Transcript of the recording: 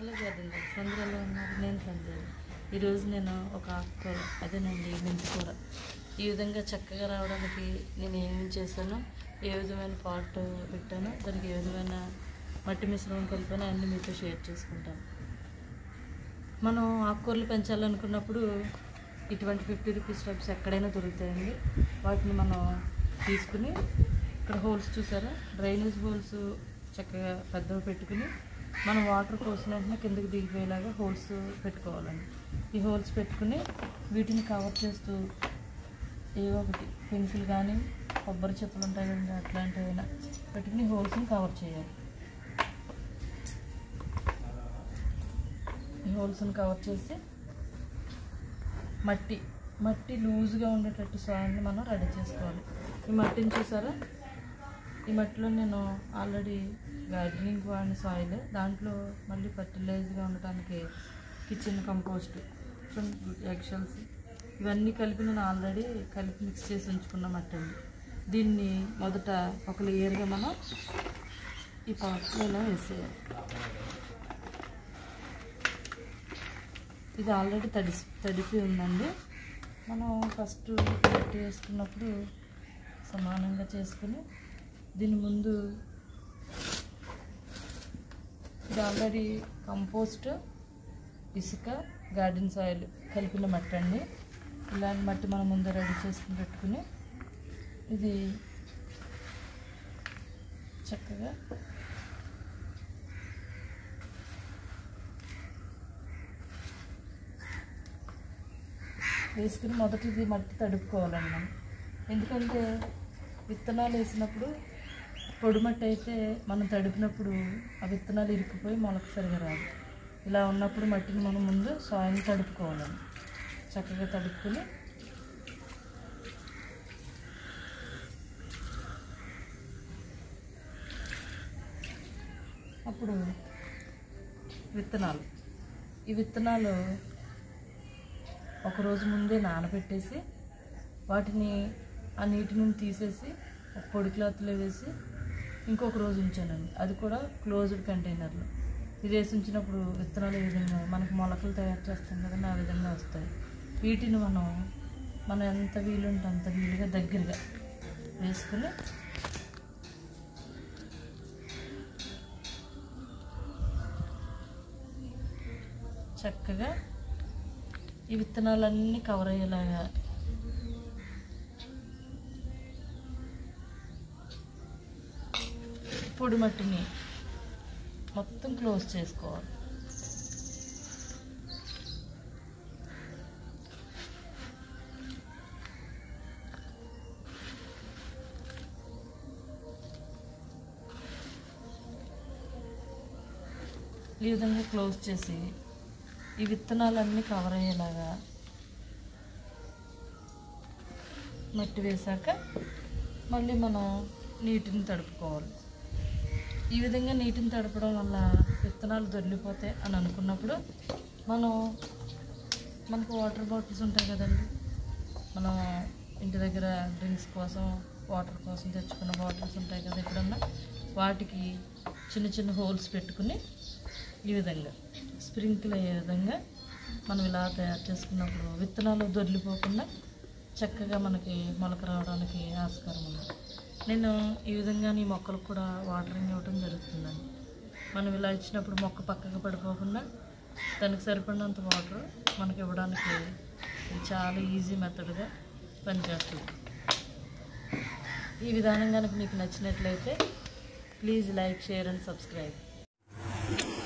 అలాగే అదండి సంధ్యలో ఉన్నారు నేను సంధ్య ఈరోజు నేను ఒక ఆకుకూర అదేనండి మెంతికూర ఈ విధంగా చక్కగా రావడానికి నేను ఏం చేశాను ఏ విధమైన పాట్ పెట్టాను దానికి ఏ విధమైన మట్టి మిశ్రమం కలిపాను అన్నీ మీతో షేర్ చేసుకుంటాను మనం ఆకుకూరలు పెంచాలనుకున్నప్పుడు ఇటువంటి ఫిఫ్టీ రూపీస్ టబ్స్ ఎక్కడైనా దొరుకుతాయండి వాటిని మనం తీసుకుని ఇక్కడ హోల్స్ చూసారా డ్రైనేజ్ హోల్స్ చక్కగా పెద్దవి పెట్టుకుని మనం వాటర్ పోసిన వెంటనే కిందకి దిగిపోయేలాగా హోల్స్ పెట్టుకోవాలండి ఈ హోల్స్ పెట్టుకుని వీటిని కవర్ చేస్తూ ఏవో ఒకటి పెన్సిల్ కానీ కొబ్బరి చెప్పులు ఉంటాయి కదండి అట్లాంటివైనా పెట్టుకుని హోల్స్ని కవర్ చేయాలి ఈ హోల్స్ని కవర్ చేసి మట్టి మట్టి లూజ్గా ఉండేటట్టు సాయిల్ని మనం రెడీ చేసుకోవాలి ఈ మట్టిని చూసారా ఈ మట్టిలో నేను ఆల్రెడీ గార్డెనింగ్ వాడిన సాయిల్ దాంట్లో మళ్ళీ ఫర్టిలైజ్గా ఉండటానికి కిచెన్ కంపోస్ట్ ఎగ్ షెల్స్ ఇవన్నీ కలిపి నేను ఆల్రెడీ కలిపి మిక్స్ చేసి ఉంచుకున్న మట్టి అండి దీన్ని మొదట ఒక లేయర్గా మనం ఈ పాట్లో ఇలా వేసేయాలి ఇది ఆల్రెడీ తడి తడిపి ఉందండి మనం ఫస్ట్ మట్టి వేసుకున్నప్పుడు సమానంగా చేసుకుని దీని ముందు ఇది ఆల్రెడీ కంపోస్ట్ ఇసుక గార్డెన్ సాయిల్ కలిపిన మట్టి అండి ఇలాంటి మట్టి మనం ముందు రెడీ చేసుకుని పెట్టుకుని ఇది చక్కగా వేసుకుని మొదట ఇది మట్టి తడుపుకోవాలండి మనం ఎందుకంటే విత్తనాలు వేసినప్పుడు పొడి మట్టి అయితే మనం తడిపినప్పుడు ఆ విత్తనాలు ఇరుక్కుపోయి మొలక సరిగా రాదు ఇలా ఉన్నప్పుడు మట్టిని మనం ముందు సాయిల్ తడుపుకోవాలండి చక్కగా తడుపుకొని అప్పుడు విత్తనాలు ఈ విత్తనాలు ఒకరోజు ముందే నానబెట్టేసి వాటిని ఆ నీటి నుండి తీసేసి ఒక పొడి క్లాత్లో వేసి ఇంకొక రోజు ఉంచానండి అది కూడా క్లోజ్డ్ కంటైనర్లో ఇది వేసి ఉంచినప్పుడు విత్తనాలు ఏ విధంగా మనకు మొలకలు తయారు చేస్తాం కదండి ఆ విధంగా వస్తాయి వీటిని మనం మనం ఎంత వీలుంటే అంత వీలుగా దగ్గరగా వేసుకుని చక్కగా ఈ విత్తనాలన్నీ కవర్ అయ్యేలాగా పొడి మట్టిని మొత్తం క్లోజ్ చేసుకోవాలి ఈ విధంగా క్లోజ్ చేసి ఈ విత్తనాలన్నీ కవర్ అయ్యేలాగా మట్టి వేశాక మళ్ళీ మనం నీటిని తడుపుకోవాలి ఈ విధంగా నీటిని తడపడం వల్ల విత్తనాలు దొరికిపోతాయి అని అనుకున్నప్పుడు మనం మనకు వాటర్ బాటిల్స్ ఉంటాయి కదండి మనం ఇంటి దగ్గర డ్రింక్స్ కోసం వాటర్ కోసం తెచ్చుకున్న బాటిల్స్ ఉంటాయి కదా ఎప్పుడన్నా వాటికి చిన్న చిన్న హోల్స్ పెట్టుకుని ఈ విధంగా స్ప్రింకిల్ అయ్యే విధంగా మనం ఇలా తయారు చేసుకున్నప్పుడు విత్తనాలు దొరికిపోకుండా చక్కగా మనకి మొలక రావడానికి ఆస్కారం ఉంది నేను ఈ విధంగా ఈ మొక్కలకు కూడా వాటరింగ్ ఇవ్వడం జరుగుతుందండి మనం ఇలా ఇచ్చినప్పుడు మొక్క పక్కకు పడిపోకుండా దానికి సరిపడినంత వాటర్ మనకి ఇవ్వడానికి ఇది చాలా ఈజీ మెథడ్గా పనిచేస్తుంది ఈ విధానం కనుక మీకు నచ్చినట్లయితే please like share and subscribe